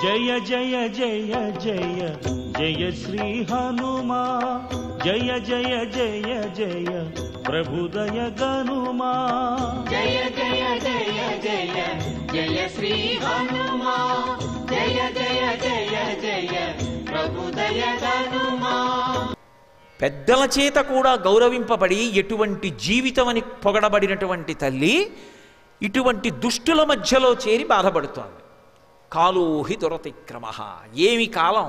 జయ జయ జయ జయ జయ శ్రీ హనుమా జయ జయ జయ జయ ప్రభుదయ గనుమా జయ జయ జయ జయ జయ శ్రీ హనుమా జయ జయ జయ జయ ప్రభుదయ హనుమా పెద్దల చేత కూడా గౌరవింపబడి ఎటువంటి జీవితం అని పొగడబడినటువంటి తల్లి ఇటువంటి దుష్టుల మధ్యలో చేరి బాధపడుతోంది కాలోహి దురతిక్రమ ఏమి కాలం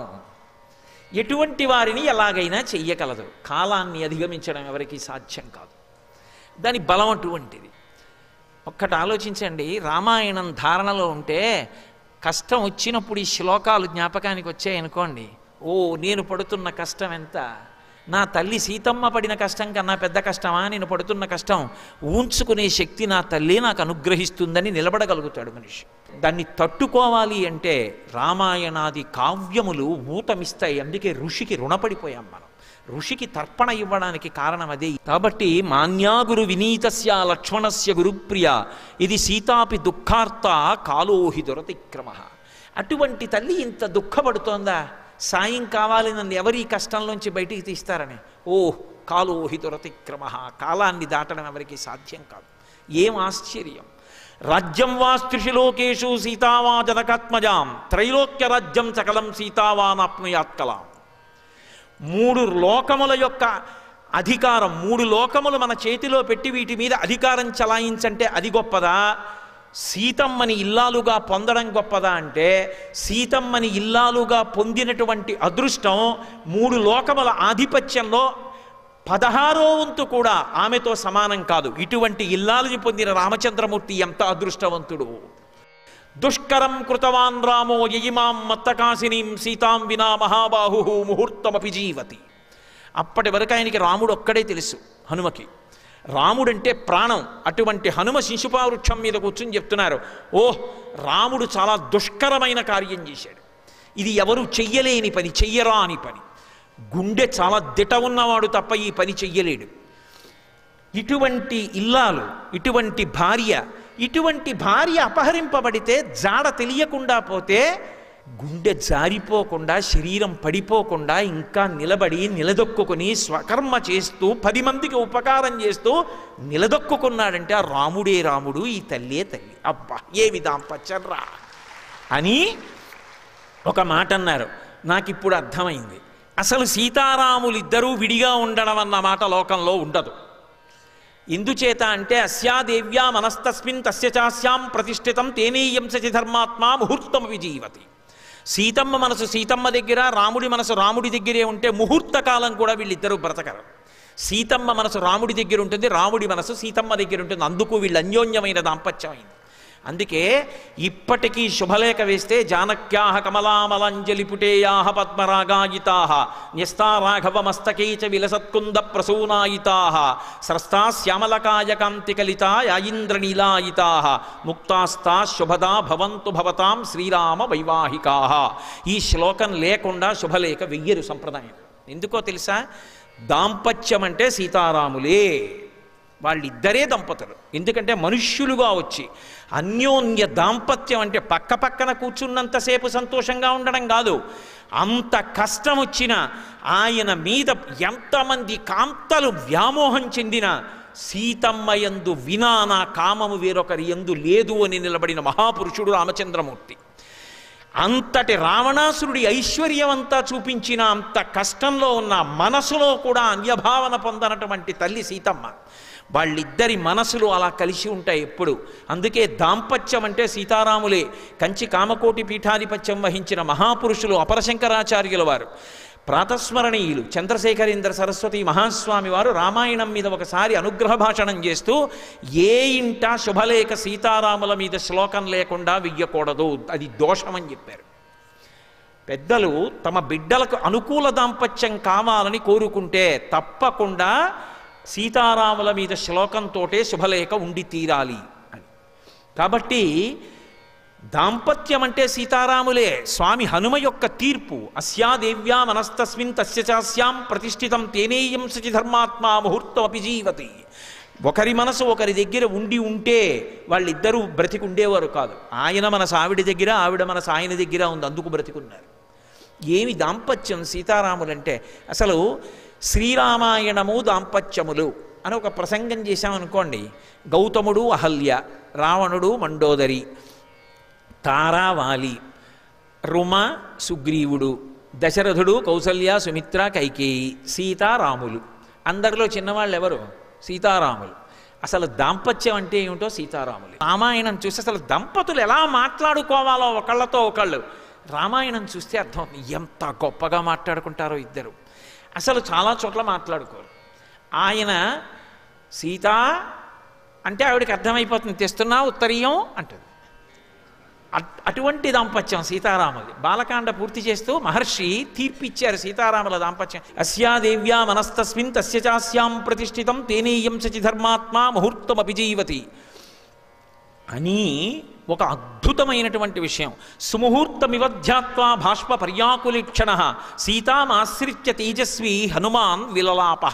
ఎటువంటి వారిని ఎలాగైనా చెయ్యగలదు కాలాన్ని అధిగమించడం ఎవరికీ సాధ్యం కాదు దాని బలం అటువంటిది ఒక్కటి ఆలోచించండి రామాయణం ధారణలో ఉంటే కష్టం వచ్చినప్పుడు ఈ శ్లోకాలు జ్ఞాపకానికి వచ్చాయనుకోండి ఓ నేను పడుతున్న కష్టం ఎంత నా తల్లి సీతమ్మ పడిన కష్టం కన్నా పెద్ద కష్టమా నేను పడుతున్న కష్టం ఊంచుకునే శక్తి నా తల్లి నాకు అనుగ్రహిస్తుందని నిలబడగలుగుతాడు మనిషి దాన్ని తట్టుకోవాలి అంటే రామాయణాది కావ్యములు ఊతమిస్తాయి అందుకే ఋషికి రుణపడిపోయాం మనం ఋషికి తర్పణ ఇవ్వడానికి కారణం అదే కాబట్టి మాన్యాగురు వినీతస్య లక్ష్మణస్య గురుప్రియ ఇది సీతాపి దుఃఖార్త కాలోహి దురతిక్రమ అటువంటి తల్లి ఇంత దుఃఖపడుతోందా సాయం కావాలి నన్ను ఎవరి కష్టంలోంచి బయటికి తీస్తారని ఓ కాలోహి దురతిక్రమ కాలాన్ని దాటడం ఎవరికి సాధ్యం కాదు ఏం ఆశ్చర్యం రాజ్యం వా స్త్రిషిలోకేషు సీతావా జనకాత్మజాం త్రైలోక్య రాజ్యం సకలం సీతావానాప్నుయాత్కలాం మూడు లోకముల యొక్క అధికారం మూడు లోకములు మన చేతిలో పెట్టి వీటి మీద అధికారం చలాయించంటే అది గొప్పదా సీతమ్మని ఇల్లాలుగా పొందడం గొప్పదా అంటే సీతమ్మని ఇల్లాలుగా పొందినటువంటి అదృష్టం మూడు లోకముల ఆధిపత్యంలో పదహారో వంతు కూడా ఆమెతో సమానం కాదు ఇటువంటి ఇల్లాలని పొందిన రామచంద్రమూర్తి ఎంత అదృష్టవంతుడు దుష్కరం కృతవాన్ రామో యయిమాం మత్తకాసినీం సీతాం వినా మహాబాహు ముహూర్తమపి జీవతి అప్పటి వరకు ఆయనకి రాముడు ఒక్కడే తెలుసు హనుమకి రాముడంటే ప్రాణం అటువంటి హనుమ శిశుపావృక్షం మీద కూర్చుని చెప్తున్నారు ఓహ్ రాముడు చాలా దుష్కరమైన కార్యం చేశాడు ఇది ఎవరు చెయ్యలేని పని చెయ్యరా అని పని గుండె చాలా దిట ఉన్నవాడు తప్ప ఈ పని చెయ్యలేడు ఇటువంటి ఇల్లాలు ఇటువంటి భార్య ఇటువంటి భార్య అపహరింపబడితే జాడ తెలియకుండా పోతే గుండె జారిపోకుండా శరీరం పడిపోకుండా ఇంకా నిలబడి నిలదొక్కుని స్వకర్మ చేస్తూ పది మందికి ఉపకారం చేస్తూ నిలదొక్కున్నాడంటే ఆ రాముడే రాముడు ఈ తల్లే తల్లి అబ్బా ఏమి దాంపత్యం రా అని ఒక మాట అన్నారు నాకు ఇప్పుడు అర్థమైంది అసలు సీతారాములిద్దరూ విడిగా ఉండడం అన్న మాట లోకంలో ఉండదు ఎందుచేత అంటే అస్యాదేవ్యా మనస్తస్మిన్ తస్య చాస్యాం ప్రతిష్ఠితం తేనేయం సచి ధర్మాత్మా ముహూర్తం విజీవతి సీతమ్మ మనసు సీతమ్మ దగ్గర రాముడి మనసు రాముడి దగ్గరే ఉంటే ముహూర్త కాలం కూడా వీళ్ళిద్దరూ బ్రతకరు సీతమ్మ మనసు రాముడి దగ్గర ఉంటుంది రాముడి మనసు సీతమ్మ దగ్గర ఉంటుంది అందుకు వీళ్ళు అన్యోన్యమైన దాంపత్యం అయింది అందుకే ఇప్పటికీ శుభలేఖ వేస్తే జానక్యాహ కమలామలాంజలి పుటేయాహ పద్మరాగాయితాహ న్యస్తారాఘవ మస్తకే చ విలసత్కుంద ప్రసూనాయితాహ స్రస్తా శ్యామలకాయ కాంతి కలితా యాయింద్రనీలాయితాహ ముక్తాస్తా శుభదా భవంతు భవతాం శ్రీరామ వైవాహికాహ ఈ శ్లోకం లేకుండా శుభలేఖ వెయ్యరు సంప్రదాయం ఎందుకో తెలుసా దాంపత్యం అంటే సీతారాములే వాళ్ళిద్దరే దంపతులు ఎందుకంటే మనుష్యులుగా వచ్చి అన్యోన్య దాంపత్యం అంటే పక్క పక్కన కూర్చున్నంతసేపు సంతోషంగా ఉండడం కాదు అంత కష్టం వచ్చినా ఆయన మీద ఎంతమంది కాంతలు వ్యామోహం చెందిన సీతమ్మ యందు వినా నా కామము వేరొకరి ఎందు లేదు అని నిలబడిన మహాపురుషుడు రామచంద్రమూర్తి అంతటి రావణాసురుడి ఐశ్వర్యం అంతా చూపించిన అంత కష్టంలో ఉన్న మనసులో కూడా అన్యభావన పొందనటువంటి తల్లి సీతమ్మ వాళ్ళిద్దరి మనసులు అలా కలిసి ఉంటాయి ఎప్పుడు అందుకే దాంపత్యం అంటే సీతారాములే కంచి కామకోటి పీఠాధిపత్యం వహించిన మహాపురుషులు అపరశంకరాచార్యుల వారు ప్రాతస్మరణీయులు చంద్రశేఖరేంద్ర సరస్వతి మహాస్వామి వారు రామాయణం మీద ఒకసారి అనుగ్రహ భాషణం చేస్తూ ఏ ఇంట శుభలేఖ సీతారాముల మీద శ్లోకం లేకుండా వెయ్యకూడదు అది దోషమని చెప్పారు పెద్దలు తమ బిడ్డలకు అనుకూల దాంపత్యం కావాలని కోరుకుంటే తప్పకుండా సీతారాముల మీద శ్లోకంతోటే శుభలేఖ ఉండి తీరాలి అని కాబట్టి దాంపత్యం అంటే సీతారాములే స్వామి హనుమ యొక్క తీర్పు అస్యాదేవ్యా మనస్తస్మిన్ తస్య చాస్యాం ప్రతిష్ఠితం తేనేయం సచి ధర్మాత్మా ముహూర్తం అపి జీవతి ఒకరి మనసు ఒకరి దగ్గర ఉండి ఉంటే వాళ్ళిద్దరూ బ్రతికి ఉండేవారు కాదు ఆయన మనసు ఆవిడ దగ్గర ఆవిడ మనసు ఆయన దగ్గర ఉంది అందుకు బ్రతికున్నారు ఏమి దాంపత్యం సీతారాములంటే అసలు శ్రీరామాయణము దాంపత్యములు అని ఒక ప్రసంగం చేశామనుకోండి గౌతముడు అహల్య రావణుడు మండోదరి తారావాలి రుమ సుగ్రీవుడు దశరథుడు కౌసల్య సుమిత్ర కైకేయి సీతారాములు అందరిలో చిన్నవాళ్ళు ఎవరు సీతారాములు అసలు దాంపత్యం అంటే ఏమిటో సీతారాములు రామాయణం చూసి అసలు దంపతులు ఎలా మాట్లాడుకోవాలో ఒకళ్ళతో ఒకళ్ళు రామాయణం చూస్తే అర్థమవుతుంది ఎంత గొప్పగా మాట్లాడుకుంటారో ఇద్దరు అసలు చాలా చోట్ల మాట్లాడుకోరు ఆయన సీత అంటే ఆవిడకి అర్థమైపోతుంది తెస్తున్నా ఉత్తరీయం అంటుంది అట్- అటువంటి దాంపత్యం సీతారాములది బాలకాండ పూర్తి చేస్తూ మహర్షి తీర్పిచ్చారు సీతారాముల దాంపత్యం అస్యాదేవ్యా మనస్తస్మిన్ తస్య చాస్యాం ప్రతిష్ఠితం తేనేయం సచి ధర్మాత్మా ముహూర్తమపి జీవతి అని ఒక అద్భుతమైనటువంటి విషయం సుముహూర్తమివధ్యాత్వా భాష్ప పర్యాకులీక్షణ సీతామాశ్రిత్య తేజస్వి హనుమాన్ విలలాప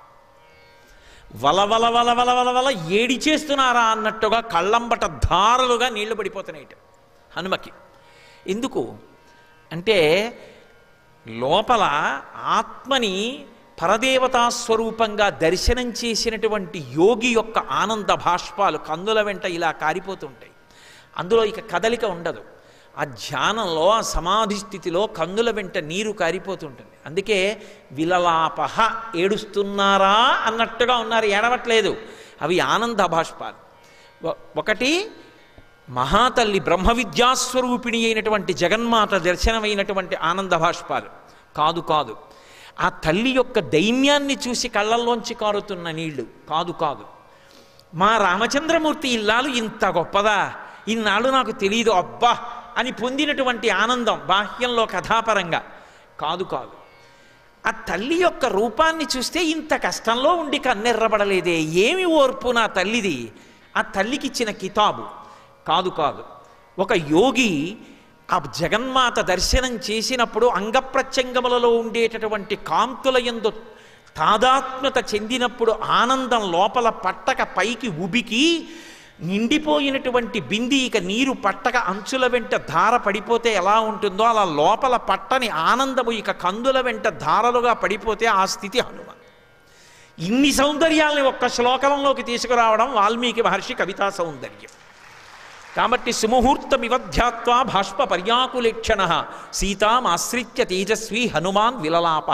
వలవల వల వల వల వల ఏడి చేస్తున్నారా అన్నట్టుగా కళ్ళంబట ధారలుగా నీళ్లు పడిపోతున్నాయి హనుమకి ఎందుకు అంటే లోపల ఆత్మని పరదేవతా స్వరూపంగా దర్శనం చేసినటువంటి యోగి యొక్క ఆనంద భాష్పాలు కందుల వెంట ఇలా కారిపోతుంటాయి అందులో ఇక కదలిక ఉండదు ఆ ధ్యానంలో ఆ సమాధి స్థితిలో కందుల వెంట నీరు కారిపోతుంటుంది అందుకే విలలాపహ ఏడుస్తున్నారా అన్నట్టుగా ఉన్నారు ఏడవట్లేదు అవి ఆనంద భాష్పాలు ఒ- ఒకటి మహాతల్లి బ్రహ్మ విద్యాస్వరూపిణి అయినటువంటి జగన్మాత దర్శనమైనటువంటి ఆనంద భాష్పాలు కాదు కాదు ఆ తల్లి యొక్క దైన్యాన్ని చూసి కళ్ళల్లోంచి కారుతున్న నీళ్లు కాదు కాదు మా రామచంద్రమూర్తి ఇల్లాలు ఇంత గొప్పదా ఇన్నాళ్ళు నాకు తెలియదు అబ్బా అని పొందినటువంటి ఆనందం బాహ్యంలో కథాపరంగా కాదు కాదు ఆ తల్లి యొక్క రూపాన్ని చూస్తే ఇంత కష్టంలో ఉండి కన్నెర్రబడలేదే ఏమి ఓర్పు నా తల్లిది ఆ తల్లికి ఇచ్చిన కితాబు కాదు కాదు ఒక యోగి ఆ జగన్మాత దర్శనం చేసినప్పుడు అంగప్రత్యంగములలో ఉండేటటువంటి కాంతుల యందు తాదాత్మ్యత చెందినప్పుడు ఆనందం లోపల పట్టక పైకి ఉబికి నిండిపోయినటువంటి బింది ఇక నీరు పట్టక అంచుల వెంట ధార పడిపోతే ఎలా ఉంటుందో అలా లోపల పట్టని ఆనందము ఇక కందుల వెంట ధారలుగా పడిపోతే ఆ స్థితి హనుమ ఇన్ని సౌందర్యాల్ని ఒక్క శ్లోకంలోకి తీసుకురావడం వాల్మీకి మహర్షి కవితా సౌందర్యం కాబట్టి సుముహూర్తమివధ్యాత్వా భాష్ప పర్యాకులేక్షణ సీతామాశ్రిత్య తేజస్వి హనుమాన్ విలలాప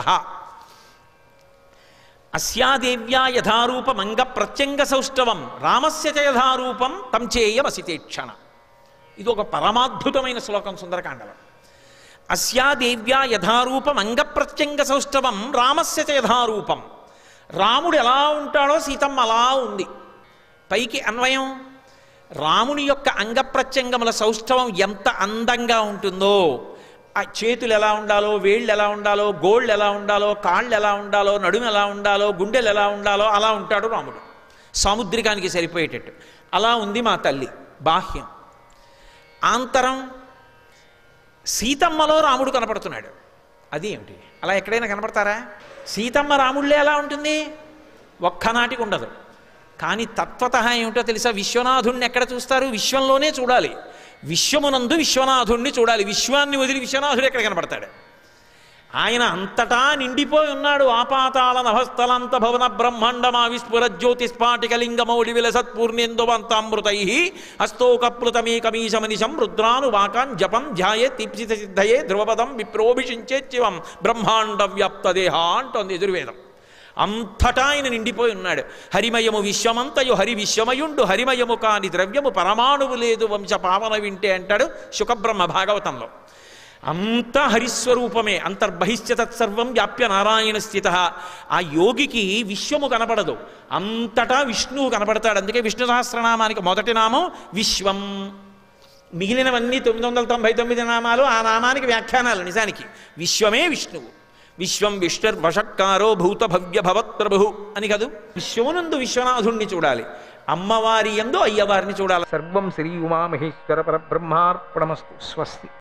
అస్యాదేవ్యా యథారూపమంగ ప్రత్యంగ సౌష్ఠవం రామస్య చ యథారూపం తం చేయమసితేక్షణ ఇది ఒక పరమాద్భుతమైన శ్లోకం సుందరకాండలో అస్యాదేవ్యా యథారూపం అంగ ప్రత్యంగ సౌష్ఠవం రామస్య చ యథారూపం రాముడు ఎలా ఉంటాడో సీతమ్మ అలా ఉంది పైకి అన్వయం రాముని యొక్క అంగప్రత్యంగముల సౌష్ఠవం ఎంత అందంగా ఉంటుందో ఆ చేతులు ఎలా ఉండాలో వేళ్ళు ఎలా ఉండాలో గోళ్ళు ఎలా ఉండాలో కాళ్ళు ఎలా ఉండాలో నడుము ఎలా ఉండాలో గుండెలు ఎలా ఉండాలో అలా ఉంటాడు రాముడు సాముద్రికానికి సరిపోయేటట్టు అలా ఉంది మా తల్లి బాహ్యం ఆంతరం సీతమ్మలో రాముడు కనపడుతున్నాడు అది ఏమిటి అలా ఎక్కడైనా కనపడతారా సీతమ్మ రాముళ్ళే ఎలా ఉంటుంది ఒక్కనాటికి ఉండదు కానీ తత్వత ఏమిటో తెలుసా విశ్వనాథుణ్ణి ఎక్కడ చూస్తారు విశ్వంలోనే చూడాలి విశ్వమునందు విశ్వనాథుణ్ణి చూడాలి విశ్వాన్ని వదిలి విశ్వనాథుడు ఎక్కడ కనపడతాడు ఆయన అంతటా నిండిపోయి ఉన్నాడు ఆపాతాళ నభస్థలంత భవన బ్రహ్మాండమా విస్ఫుర జ్యోతిస్ఫాటికలింగమౌళి విలసత్పూర్ణేందువంతామృతై హస్తోకప్లుతమేకమీశమనిశం రుద్రాను వాకాన్ జపం ధ్యాయే దీప్సిత సిద్ధయే ధ్రువపదం విప్రోభిషించేత్యవం బ్రహ్మాండ వ్యాప్త దేహ అంటోంది ఎదుర్వేదం అంతటా ఆయన నిండిపోయి ఉన్నాడు హరిమయము విశ్వమంతయు హరి విశ్వమయుండు హరిమయము కాని ద్రవ్యము పరమాణువు లేదు వంశ పావన వింటే అంటాడు శుకబ్రహ్మ భాగవతంలో అంతా హరిస్వరూపమే అంతర్బహిష్య తత్సర్వం వ్యాప్య నారాయణ స్థిత ఆ యోగికి విశ్వము కనపడదు అంతటా విష్ణువు కనపడతాడు అందుకే విష్ణు సహస్రనామానికి మొదటి నామం విశ్వం మిగిలినవన్నీ తొమ్మిది వందల తొంభై తొమ్మిది నామాలు ఆ నామానికి వ్యాఖ్యానాలు నిజానికి విశ్వమే విష్ణువు విశ్వం విష్ణుర్వషట్కారో భూత భవ్య భవత్ప్రభు అని కదూ విశ్వమునందు విశ్వనాథుణ్ణి చూడాలి అమ్మవారి ఎందు అయ్యవారిని చూడాలి సర్వం శ్రీ ఉమామహేశ్వర పరబ్రహ్మార్పణమస్తు స్వస్తి